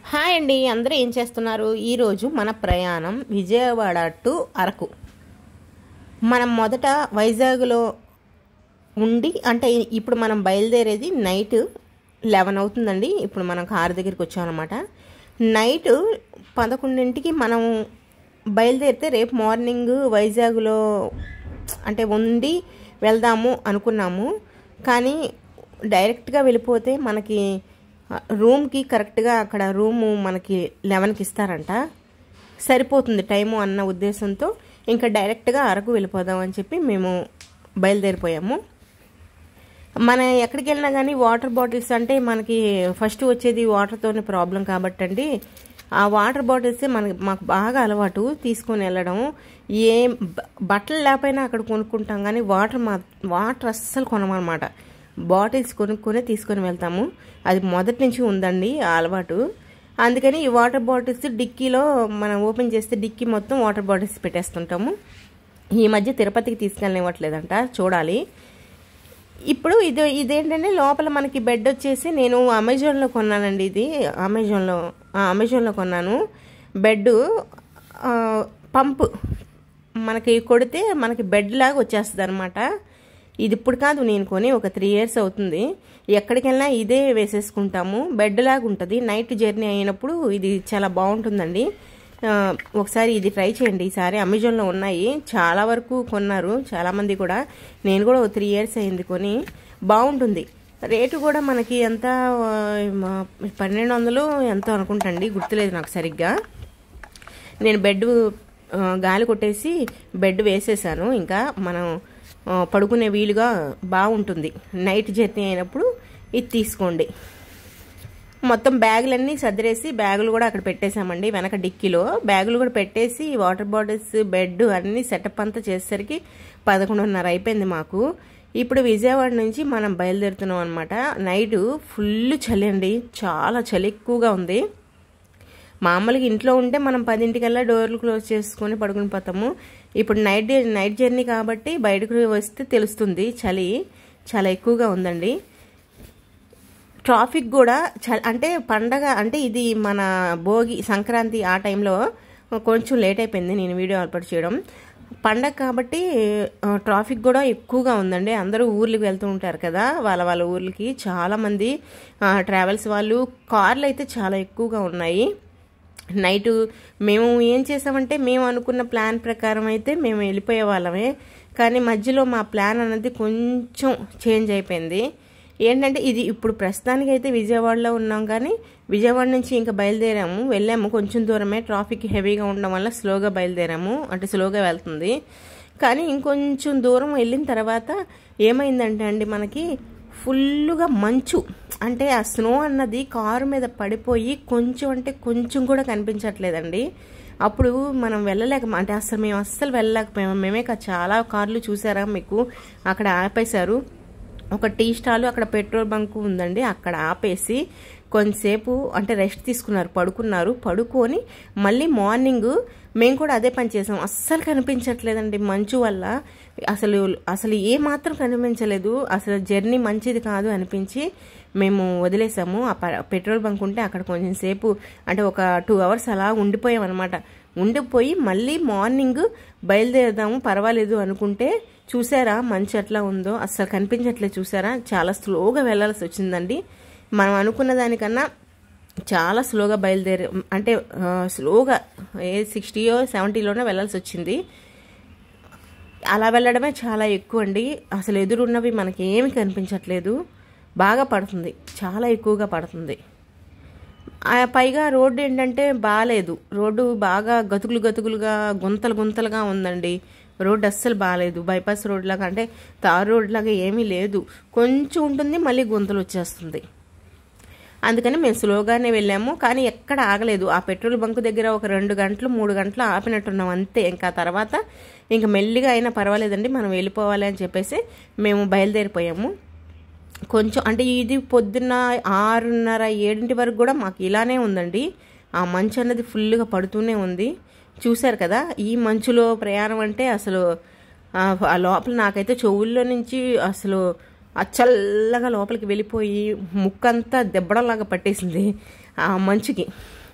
Hi అండి అందరూ ఏం చేస్తున్నారు ఈరోజు మన ప్రయాణం విజయవాడ టు అరకు మనం మొదట వైజాగ్లో ఉండి అంటే ఇప్పుడు మనం బయలుదేరేది నైట్ లెవెన్ అవుతుందండి ఇప్పుడు మనం కారు దగ్గరికి వచ్చామన్నమాట నైట్ పదకొండింటికి మనం బయలుదేరితే రేపు మార్నింగ్ వైజాగ్లో అంటే ఉండి వెళ్దాము అనుకున్నాము కానీ డైరెక్ట్గా వెళ్ళిపోతే మనకి రూమ్కి కరెక్ట్గా అక్కడ రూము మనకి లెవెన్కి ఇస్తారంట సరిపోతుంది టైము అన్న ఉద్దేశంతో ఇంకా డైరెక్ట్గా అరకు వెళ్ళిపోదాం అని చెప్పి మేము బయలుదేరిపోయాము మన ఎక్కడికి వెళ్ళినా కానీ వాటర్ బాటిల్స్ అంటే మనకి ఫస్ట్ వచ్చేది వాటర్తోనే ప్రాబ్లం కాబట్టి అండి ఆ వాటర్ బాటిల్స్ మనకి మాకు బాగా అలవాటు తీసుకొని వెళ్ళడం ఏ బట్టలు లేకపోయినా అక్కడ కొనుక్కుంటాం కానీ వాటర్ మా వాటర్ అస్సలు కొనమన్నమాట బాటిల్స్ కొనుక్కొని తీసుకొని వెళ్తాము అది మొదటి నుంచి ఉందండి ఆ అలవాటు అందుకని ఈ వాటర్ బాటిల్స్ డిక్కీలో మనం ఓపెన్ చేస్తే డిక్కీ మొత్తం వాటర్ బాటిల్స్ పెట్టేస్తుంటాము ఈ మధ్య తిరుపతికి తీసుకెళ్ళనివ్వట్లేదంట చూడాలి ఇప్పుడు ఇది ఇదేంటంటే లోపల మనకి బెడ్ వచ్చేసి నేను అమెజాన్లో కొన్నానండి ఇది అమెజాన్లో అమెజాన్లో కొన్నాను బెడ్ పంపు మనకి కొడితే మనకి బెడ్ లాగా వచ్చేస్తుంది అనమాట ఇది ఇప్పుడు కాదు నేను కొని ఒక త్రీ ఇయర్స్ అవుతుంది ఎక్కడికి వెళ్ళినా ఇదే వేసేసుకుంటాము బెడ్ లాగా ఉంటుంది నైట్ జర్నీ అయినప్పుడు ఇది చాలా బాగుంటుందండి ఒకసారి ఇది ట్రై చేయండి ఈసారి అమెజాన్లో ఉన్నాయి చాలా వరకు కొన్నారు చాలామంది కూడా నేను కూడా ఒక త్రీ ఇయర్స్ అయింది కొని బాగుంటుంది రేటు కూడా మనకి ఎంత పన్నెండు వందలు ఎంతో అనుకుంటండి గుర్తులేదు నాకు సరిగ్గా నేను బెడ్ గాలి కొట్టేసి బెడ్ వేసేసాను ఇంకా మనం పడుకునే వీలుగా బాగుంటుంది నైట్ జర్నీ అయినప్పుడు ఇది తీసుకోండి మొత్తం బ్యాగులన్నీ సదిరేసి బ్యాగులు కూడా అక్కడ పెట్టేశామండి వెనక డిక్కీలో బ్యాగులు కూడా పెట్టేసి వాటర్ బాటిల్స్ బెడ్ అన్నీ సెటప్ అంతా చేసేసరికి పదకొండున్నర అయిపోయింది మాకు ఇప్పుడు విజయవాడ నుంచి మనం బయలుదేరుతున్నాం అనమాట నైట్ ఫుల్ చలి అండి చాలా చలి ఎక్కువగా ఉంది మామూలుగా ఇంట్లో ఉంటే మనం పదింటికల్లా డోర్లు క్లోజ్ చేసుకొని పడుకుని పోతాము ఇప్పుడు నైట్ నైట్ జర్నీ కాబట్టి బయటకు వస్తే తెలుస్తుంది చలి చాలా ఎక్కువగా ఉందండి ట్రాఫిక్ కూడా చ అంటే పండగ అంటే ఇది మన భోగి సంక్రాంతి ఆ టైంలో కొంచెం లేట్ అయిపోయింది నేను వీడియో అప్లోడ్ చేయడం పండగ కాబట్టి ట్రాఫిక్ కూడా ఎక్కువగా ఉందండి అందరూ ఊర్లకు వెళ్తూ ఉంటారు కదా వాళ్ళ వాళ్ళ ఊర్లకి చాలామంది ట్రావెల్స్ వాళ్ళు కార్లు అయితే చాలా ఎక్కువగా ఉన్నాయి నైట్ మేము ఏం చేసామంటే మేము అనుకున్న ప్లాన్ ప్రకారం అయితే మేము వెళ్ళిపోయే వాళ్ళమే కానీ మధ్యలో మా ప్లాన్ అనేది కొంచెం చేంజ్ అయిపోయింది ఏంటంటే ఇది ఇప్పుడు ప్రస్తుతానికి అయితే విజయవాడలో ఉన్నాం కానీ విజయవాడ నుంచి ఇంకా బయలుదేరాము వెళ్ళాము కొంచెం దూరమే ట్రాఫిక్ హెవీగా ఉండడం వల్ల స్లోగా బయలుదేరాము అంటే స్లోగా వెళ్తుంది కానీ ఇంకొంచెం దూరం వెళ్ళిన తర్వాత ఏమైందంటే అండి మనకి ఫుల్గా మంచు అంటే ఆ స్నో అన్నది కారు మీద పడిపోయి కొంచెం అంటే కొంచెం కూడా కనిపించట్లేదండి అప్పుడు మనం వెళ్ళలేక అంటే అసలు మేము అస్సలు వెళ్ళలేకపోయాము మేమే చాలా కార్లు చూసారా మీకు అక్కడ ఆపేశారు ఒక టీ స్టాల్ అక్కడ పెట్రోల్ బంక్ ఉందండి అక్కడ ఆపేసి కొంతసేపు అంటే రెస్ట్ తీసుకున్నారు పడుకున్నారు పడుకొని మళ్ళీ మార్నింగ్ మేము కూడా అదే పని చేసాం అస్సలు కనిపించట్లేదండి మంచు వల్ల అసలు అసలు ఏ మాత్రం కనిపించలేదు అసలు జర్నీ మంచిది కాదు అనిపించి మేము వదిలేసాము ఆ పెట్రోల్ బంక్ ఉంటే అక్కడ కొంచెం సేపు అంటే ఒక టూ అవర్స్ అలా ఉండిపోయాం అనమాట ఉండిపోయి మళ్ళీ మార్నింగ్ బయలుదేరదాము పర్వాలేదు అనుకుంటే చూసారా మంచు ఎట్లా ఉందో అస్సలు కనిపించట్లేదు చూసారా చాలా స్లోగా వెళ్ళాల్సి వచ్చిందండి మనం అనుకున్న దానికన్నా చాలా స్లోగా బయలుదేరి అంటే స్లోగా ఏ సిక్స్టీయో సెవెంటీలోనే వెళ్ళాల్సి వచ్చింది అలా వెళ్ళడమే చాలా ఎక్కువ అండి అసలు ఎదురున్నవి మనకి ఏమి కనిపించట్లేదు బాగా పడుతుంది చాలా ఎక్కువగా పడుతుంది పైగా రోడ్డు ఏంటంటే బాగాలేదు రోడ్డు బాగా గతుకులు గతుకులుగా గుంతలు గుంతలుగా ఉందండి రోడ్డు అస్సలు బాగాలేదు బైపాస్ రోడ్ లాగా అంటే తార్ రోడ్ లాగా ఏమీ లేదు కొంచెం ఉంటుంది మళ్ళీ గుంతలు వచ్చేస్తుంది అందుకని మేము స్లోగానే వెళ్ళాము కానీ ఎక్కడ ఆగలేదు ఆ పెట్రోల్ బంక్ దగ్గర ఒక రెండు గంటలు మూడు గంటలు ఆపినట్టున్నాం అంతే ఇంకా తర్వాత ఇంకా మెల్లిగా అయినా పర్వాలేదండి మనం వెళ్ళిపోవాలి అని చెప్పేసి మేము బయలుదేరిపోయాము కొంచెం అంటే ఇది పొద్దున్న ఆరున్నర ఏడింటి వరకు కూడా మాకు ఇలానే ఉందండి ఆ మంచు అన్నది ఫుల్గా పడుతూనే ఉంది చూశారు కదా ఈ మంచులో ప్రయాణం అంటే అసలు ఆ లోపల నాకైతే చెవుల్లో నుంచి అసలు ఆ చల్లగా లోపలికి వెళ్ళిపోయి ముక్కంతా దెబ్బడంలాగా పట్టేసింది ఆ మంచుకి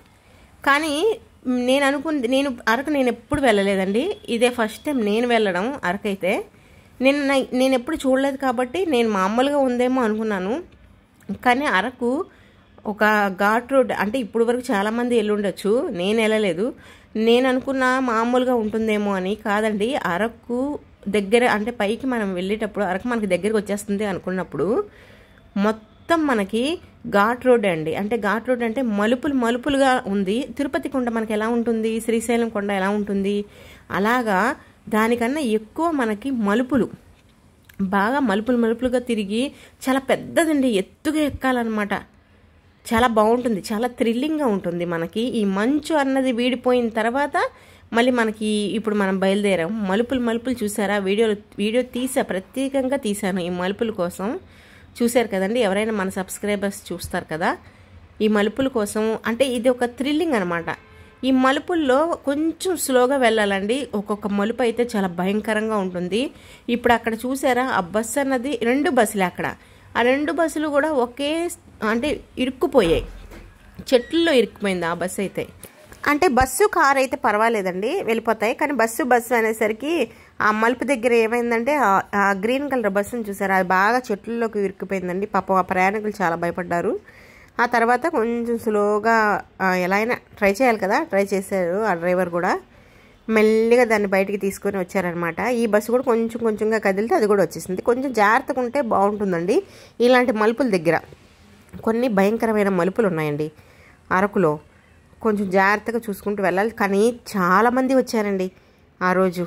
కానీ నేను అనుకుంది నేను అరకు నేను ఎప్పుడు వెళ్ళలేదండి ఇదే ఫస్ట్ టైం నేను వెళ్ళడం అరకు అయితే నేను నై- నేను ఎప్పుడు చూడలేదు కాబట్టి నేను మామూలుగా ఉందేమో అనుకున్నాను కానీ అరకు ఒక ఘాట్ రోడ్ అంటే ఇప్పుడు వరకు చాలామంది వెళ్ళుండొచ్చు నేను వెళ్ళలేదు నేను అనుకున్న మామూలుగా ఉంటుందేమో అని కాదండి అరకు దగ్గర అంటే పైకి మనం వెళ్ళేటప్పుడు అరకు మనకి దగ్గరికి వచ్చేస్తుంది అనుకున్నప్పుడు మొత్తం మనకి ఘాట్ రోడ్ అండి అంటే ఘాట్ రోడ్ అంటే మలుపులు మలుపులుగా ఉంది తిరుపతి కొండ మనకి ఎలా ఉంటుంది శ్రీశైలం కొండ ఎలా ఉంటుంది అలాగా దానికన్నా ఎక్కువ మనకి మలుపులు బాగా మలుపులు మలుపులుగా తిరిగి చాలా పెద్దదండి ఎత్తుగా ఎక్కాలన్నమాట చాలా బాగుంటుంది చాలా థ్రిల్లింగ్గా ఉంటుంది మనకి ఈ మంచు అన్నది వీడిపోయిన తర్వాత మళ్ళీ మనకి ఇప్పుడు మనం బయలుదేరాం మలుపులు మలుపులు చూసారా వీడియోలు వీడియో తీసా ప్రత్యేకంగా తీశాను ఈ మలుపుల కోసం చూశారు కదండి ఎవరైనా మన సబ్స్క్రైబర్స్ చూస్తారు కదా ఈ మలుపుల కోసం అంటే ఇది ఒక థ్రిల్లింగ్ అనమాట ఈ మలుపుల్లో కొంచెం స్లోగా వెళ్ళాలండి ఒక్కొక్క మలుపు అయితే చాలా భయంకరంగా ఉంటుంది ఇప్పుడు అక్కడ చూసారా ఆ బస్సు అన్నది రెండు బస్సులే అక్కడ ఆ రెండు బస్సులు కూడా ఒకే అంటే ఇరుక్కుపోయాయి చెట్లలో ఇరుక్కుపోయింది ఆ బస్సు అయితే అంటే బస్సు కార్ అయితే పర్వాలేదండి వెళ్ళిపోతాయి కానీ బస్సు బస్సు అనేసరికి ఆ మలుపు దగ్గర ఏమైందంటే ఆ- ఆ గ్రీన్ కలర్ బస్సును చూసారు అది బాగా చెట్లలోకి ఇరుక్కుపోయిందండి పాపం ఆ ప్రయాణికులు చాలా భయపడ్డారు ఆ తర్వాత కొంచెం స్లోగా ఆ, ఎలా అయినా ట్రై చేయాలి కదా ట్రై చేశారు ఆ డ్రైవర్ కూడా మెల్లిగా దాన్ని బయటికి తీసుకొని వచ్చారనమాట ఈ బస్సు కూడా కొంచెం కొంచెంగా కదిలితే అది కూడా వచ్చేసింది కొంచెం జాగ్రత్తగా ఉంటే బాగుంటుందండి ఇలాంటి మలుపుల దగ్గర కొన్ని భయంకరమైన మలుపులు ఉన్నాయండి అరకులో కొంచెం జాగ్రత్తగా చూసుకుంటూ వెళ్ళాలి కానీ చాలామంది వచ్చారండి ఆ రోజు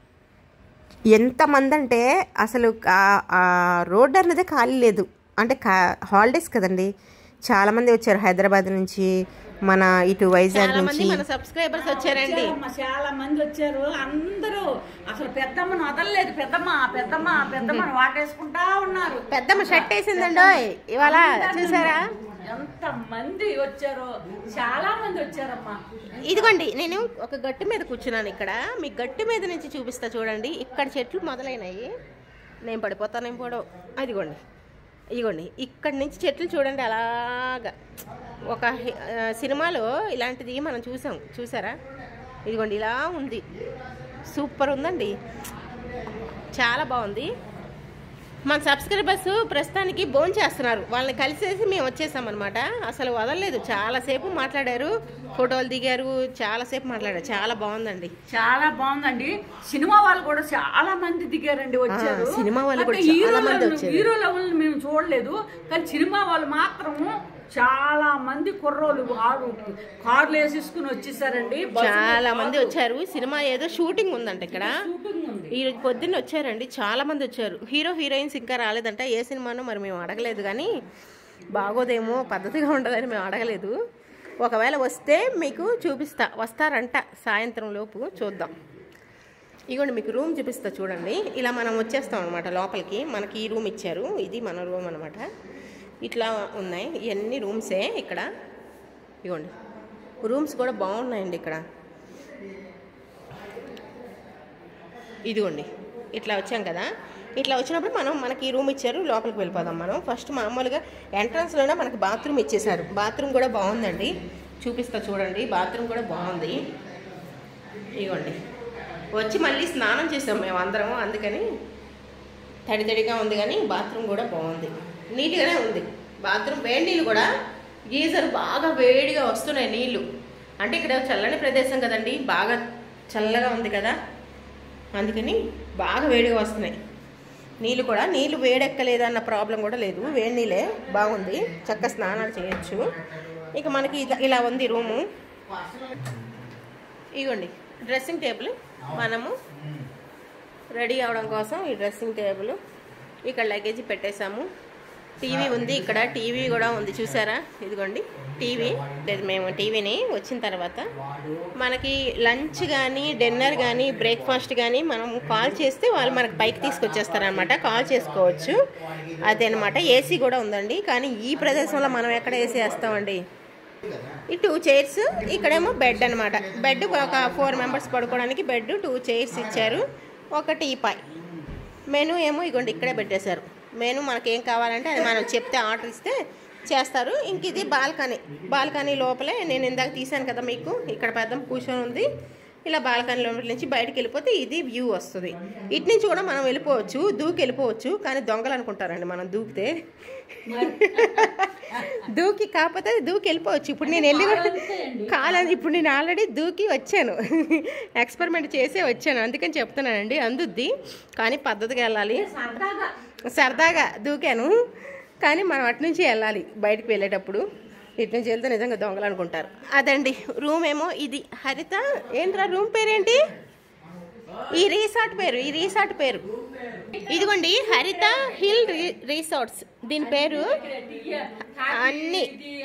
ఎంతమంది అంటే అసలు ఆ- ఆ రోడ్డు అన్నదే ఖాళీ లేదు అంటే కా హాలిడేస్ కదండి చాలామంది వచ్చారు హైదరాబాద్ నుంచి మన ఇటు వైజాగ్ నుంచి మన సబ్స్క్రైబర్స్ వచ్చారండి వచ్చారమ్మా, చాలా మంది వచ్చారు అందరూ అసలు పెద్దమ్మను వదలలేదు పెద్దమ్మ పెద్దమ్మ పెద్దమ్మను వాటేసుకుంటా ఉన్నారు పెద్దమ్మ షర్ట్ వేసిందండో ఇవాళ చూసారా ఎంత మంది వచ్చారో చాలా మంది వచ్చారమ్మా ఇదిగోండి నేను ఒక గట్టు మీద కూర్చున్నాను ఇక్కడ మీ గట్టు మీద నుంచి చూపిస్తా చూడండి ఇక్కడ చెట్లు మొదలైనాయి నేను పడిపోతానేం కూడా అదిగోండి ఇదిగోండి ఇక్కడ నుంచి చెట్లు చూడండి అలాగా ఒక హి- ఆ, సినిమాలో ఇలాంటిది మనం చూసాం చూసారా ఇదిగోండి ఇలా ఉంది సూపర్ ఉందండి చాలా బాగుంది మన సబ్స్క్రైబర్స్ ప్రస్తుతానికి భోజనం చేస్తున్నారు వాళ్ళని కలిసేసి మేము వచ్చేసాం అనమాట అసలు వదలలేదు చాలాసేపు మాట్లాడారు ఫోటోలు దిగారు చాలాసేపు మాట్లాడారు చాలా బాగుందండి చాలా బాగుందండి సినిమా వాళ్ళు కూడా చాలా మంది దిగారండి వచ్చారు ఆ, సినిమా వాళ్ళు కూడా అంటే చాలా హీరో మంది లెవెల్- వచ్చారు. హీరో లెవెల్ మేము చూడలేదు కానీ సినిమా వాళ్ళు మాత్రము చాలా మంది కుర్రోళ్ళు ఆరు కార్లు వేసేసుకుని వచ్చేసారండి బస్సులో చాలా మంది కాదు. వచ్చారు సినిమా ఏదో షూటింగ్ ఉందంట ఇక్కడ షూటింగ్ ఉంది ఈ రోజు పొద్దున్న వచ్చారండి చాలా మంది వచ్చారు హీరో హీరోయిన్స్ ఇంకా రాలేదంట ఏ సినిమానో మరి మేము అడగలేదు కానీ బాగోదేమో పద్ధతిగా ఉండదని మేము అడగలేదు ఒకవేళ వస్తే మీకు చూపిస్తా వస్తారంట సాయంత్రం లోపు చూద్దాం ఇగోండి మీకు రూమ్ చూపిస్తా చూడండి ఇలా మనం వచ్చేస్తాం అనమాట లోపలికి మనకి ఈ రూమ్ ఇచ్చారు ఇది మన రూమ్ అనమాట ఇట్లా ఉన్నాయి ఇవన్నీ రూమ్సే ఇక్కడ ఇగోండి రూమ్స్ కూడా బాగున్నాయండి ఇక్కడ ఇదిగోండి ఇట్లా వచ్చాం కదా ఇట్లా వచ్చినప్పుడు మనం మనకి ఈ రూమ్ ఇచ్చారు లోపలికి వెళ్ళిపోదాం మనం ఫస్ట్ మామూలుగా ఎంట్రన్స్లోనే మనకి బాత్రూమ్ ఇచ్చేసారు బాత్రూమ్ కూడా బాగుందండి చూపిస్తా చూడండి బాత్రూమ్ కూడా బాగుంది ఇదిగోండి వచ్చి మళ్ళీ స్నానం చేసాం మేము అందరం అందుకని తడి తడిగా ఉంది కానీ బాత్రూమ్ కూడా బాగుంది నీట్గానే ఉంది బాత్రూమ్ వేడి నీళ్ళు కూడా గీజర్ బాగా వేడిగా వస్తున్నాయి నీళ్ళు అంటే ఇక్కడ చల్లని ప్రదేశం కదండి బాగా చల్లగా ఉంది కదా అందుకని బాగా వేడిగా వస్తున్నాయి నీళ్ళు కూడా నీళ్ళు వేడెక్కలేదన్న ప్రాబ్లం కూడా లేదు వేడి నీళ్ళే బాగుంది చక్క స్నానాలు చేయొచ్చు ఇక మనకి ఇలా ఇలా ఉంది రూము ఇగోండి డ్రెస్సింగ్ టేబుల్ మనము రెడీ అవడం కోసం ఈ డ్రెస్సింగ్ టేబుల్ ఇక్కడ లగేజ్ పెట్టేశాము టీవీ ఉంది ఇక్కడ టీవీ కూడా ఉంది చూసారా ఇదిగోండి టీవీ లేదు మేము టీవీని వచ్చిన తర్వాత మనకి లంచ్ కానీ డిన్నర్ కానీ బ్రేక్ఫాస్ట్ కానీ మనం కాల్ చేస్తే వాళ్ళు మనకి పైకి తీసుకొచ్చేస్తారనమాట కాల్ చేసుకోవచ్చు అదనమాట ఏసీ కూడా ఉందండి కానీ ఈ ప్రదేశంలో మనం ఎక్కడ ఏసీ వేస్తామండి ఈ టూ చైర్స్ ఇక్కడేమో బెడ్ అనమాట బెడ్ ఒక ఫోర్ మెంబర్స్ పడుకోవడానికి బెడ్ టూ చైర్స్ ఇచ్చారు ఒక టీపాయ్ మెనూ ఏమో ఇగోండి ఇక్కడే పెట్టేశారు మెనూ మనకి ఏం కావాలంటే అది మనం చెప్తే ఆర్డర్ ఇస్తే చేస్తారు ఇంక ఇది బాల్కనీ బాల్కనీ లోపలే నేను ఇందాక తీశాను కదా మీకు ఇక్కడ పెద్ద కూర్చొని ఉంది ఇలా బాల్కనీ లోపల నుంచి బయటకు వెళ్ళిపోతే ఇది వ్యూ వస్తుంది ఇటు నుంచి కూడా మనం వెళ్ళిపోవచ్చు దూకి వెళ్ళిపోవచ్చు కానీ దొంగలు అనుకుంటారండి మనం దూకితే దూకి కాకపోతే దూకి వెళ్ళిపోవచ్చు ఇప్పుడు నేను వెళ్ళి కూడా కాలని ఇప్పుడు నేను ఆల్రెడీ దూకి వచ్చాను ఎక్స్పెరిమెంట్ చేసే వచ్చాను అందుకని చెప్తున్నానండి అందుద్ది కానీ పద్ధతిగా వెళ్ళాలి సరదాగా సరదాగా దూకాను కానీ మనం అటు నుంచి వెళ్ళాలి బయటికి వెళ్ళేటప్పుడు ఇటు నుంచి వెళ్తే నిజంగా దొంగలు అనుకుంటారు అదండి రూమ్ ఏమో ఇది హరిత ఏంట్రా రూమ్ పేరేంటి ఈ రిసార్ట్ పేరు ఈ రిసార్ట్ పేరు ఇదిగోండి హరిత హిల్ రి- రిసార్ట్స్ దీని పేరు అన్ని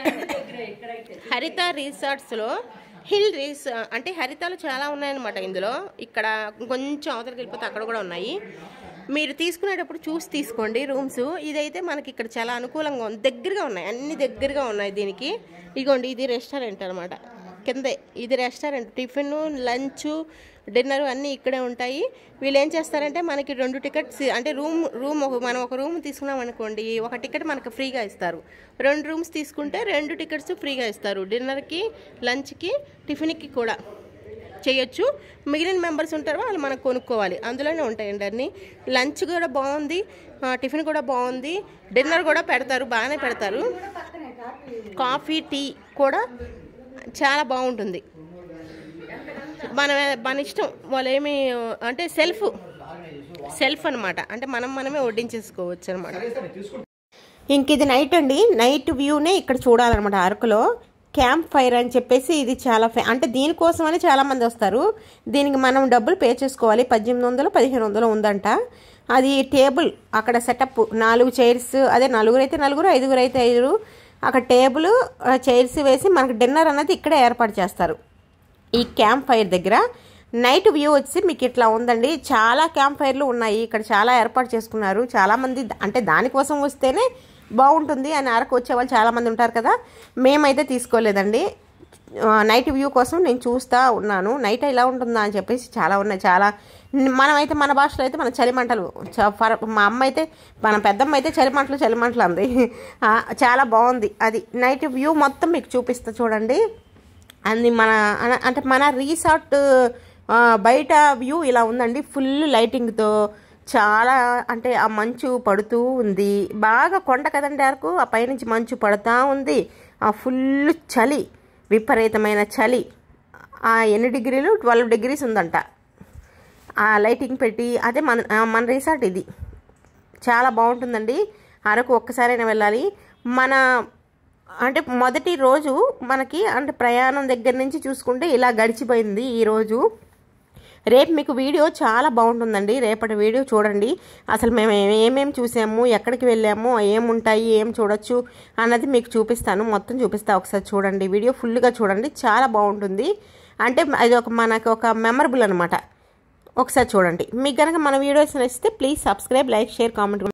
హరిత రిసార్ట్స్లో హిల్ రిస్ అంటే హరితాలు చాలా ఉన్నాయన్నమాట ఇందులో ఇక్కడ కొంచెం అవతలకి వెళ్ళిపోతే అక్కడ కూడా ఉన్నాయి మీరు తీసుకునేటప్పుడు చూసి తీసుకోండి రూమ్స్ ఇదైతే మనకి ఇక్కడ చాలా అనుకూలంగా ఉంది దగ్గరగా ఉన్నాయి అన్ని దగ్గరగా ఉన్నాయి దీనికి ఇదిగోండి ఇది రెస్టారెంట్ అనమాట కిందే ఇది రెస్టారెంట్ టిఫిన్ లంచ్ డిన్నర్ అన్నీ ఇక్కడే ఉంటాయి వీళ్ళు ఏం చేస్తారంటే మనకి రెండు టికెట్స్ అంటే రూమ్ రూమ్ ఒక మనం ఒక రూమ్ తీసుకున్నాం అనుకోండి ఒక టికెట్ మనకు ఫ్రీగా ఇస్తారు రెండు రూమ్స్ తీసుకుంటే రెండు టికెట్స్ ఫ్రీగా ఇస్తారు డిన్నర్కి లంచ్కి టిఫిన్కి కూడా చేయొచ్చు మిగిలిన మెంబర్స్ ఉంటారు వాళ్ళు మనం కొనుక్కోవాలి అందులోనే ఉంటాయండి అన్నీ లంచ్ కూడా బాగుంది ఆ, టిఫిన్ కూడా బాగుంది డిన్నర్ కూడా పెడతారు బాగానే పెడతారు కాఫీ టీ కూడా చాలా బాగుంటుంది మన మన ఇష్టం వాళ్ళు ఏమి అంటే సెల్ఫ్ సెల్ఫ్ అన్నమాట అంటే మనం మనమే వడ్డించేసుకోవచ్చు అనమాట ఇంక ఇది నైట్ అండి నైట్ వ్యూనే ఇక్కడ చూడాలన్నమాట అరకులో క్యాంప్ ఫైర్ అని చెప్పేసి ఇది చాలా ఫే అంటే దీనికోసమని చాలా మంది వస్తారు దీనికి మనం డబ్బులు పే చేసుకోవాలి పద్దెనిమిది వందలు పదిహేను వందలు ఉందంట అది టేబుల్ అక్కడ సెటప్ నాలుగు చైర్స్ అదే నలుగురు అయితే నలుగురు ఐదుగురు అయితే ఐదుగురు అక్కడ టేబుల్ చైర్స్ వేసి మనకు డిన్నర్ అన్నది ఇక్కడే ఏర్పాటు చేస్తారు ఈ క్యాంప్ ఫైర్ దగ్గర నైట్ వ్యూ వచ్చి మీకు ఇట్లా ఉందండి చాలా క్యాంప్ ఫైర్లు ఉన్నాయి ఇక్కడ చాలా ఏర్పాటు చేసుకున్నారు చాలామంది అంటే దానికోసం వస్తేనే బాగుంటుంది అని అరకు వచ్చే వాళ్ళు చాలామంది ఉంటారు కదా మేమైతే తీసుకోలేదండి ఆ, నైట్ వ్యూ కోసం నేను చూస్తూ ఉన్నాను నైట్ ఎలా ఉంటుందా అని చెప్పేసి చాలా ఉన్నాయి చాలా మనమైతే మన భాషలో అయితే మన చలిమంటలు చ- ఫర్- మా అమ్మ అయితే మన పెద్దమ్మ అయితే చలిమంటలు చలిమంటలు అంది ఆ, చాలా బాగుంది అది నైట్ వ్యూ మొత్తం మీకు చూపిస్తా చూడండి అది మన అన- అంటే మన రీసార్ట్ ఆ, బయట వ్యూ ఇలా ఉందండి ఫుల్ లైటింగ్తో చాలా అంటే ఆ మంచు పడుతూ ఉంది బాగా కొండ కదండి అరకు ఆ పైనుంచి మంచు పడుతూ ఉంది ఆ ఫుల్ చలి విపరీతమైన చలి ఆ ఎన్ని డిగ్రీలు ట్వెల్వ్ డిగ్రీస్ ఉందంట ఆ లైటింగ్ పెట్టి అదే మన ఆ, మన రిసార్ట్ ఇది చాలా బాగుంటుందండి అరకు ఒక్కసారైనా వెళ్ళాలి మన అంటే మొదటి రోజు మనకి అంటే ప్రయాణం దగ్గర నుంచి చూసుకుంటే ఇలా గడిచిపోయింది ఈ రోజు రేపు మీకు వీడియో చాలా బాగుంటుందండి రేపటి వీడియో చూడండి అసలు మేము ఏమేమి చూసాము ఎక్కడికి వెళ్ళాము ఏముంటాయి ఏం చూడొచ్చు అన్నది మీకు చూపిస్తాను మొత్తం చూపిస్తా ఒకసారి చూడండి వీడియో ఫుల్గా చూడండి చాలా బాగుంటుంది అంటే అది ఒక మనకు ఒక మెమరబుల్ అనమాట ఒకసారి చూడండి మీకు కనుక మన వీడియోస్ నచ్చితే please subscribe like share comment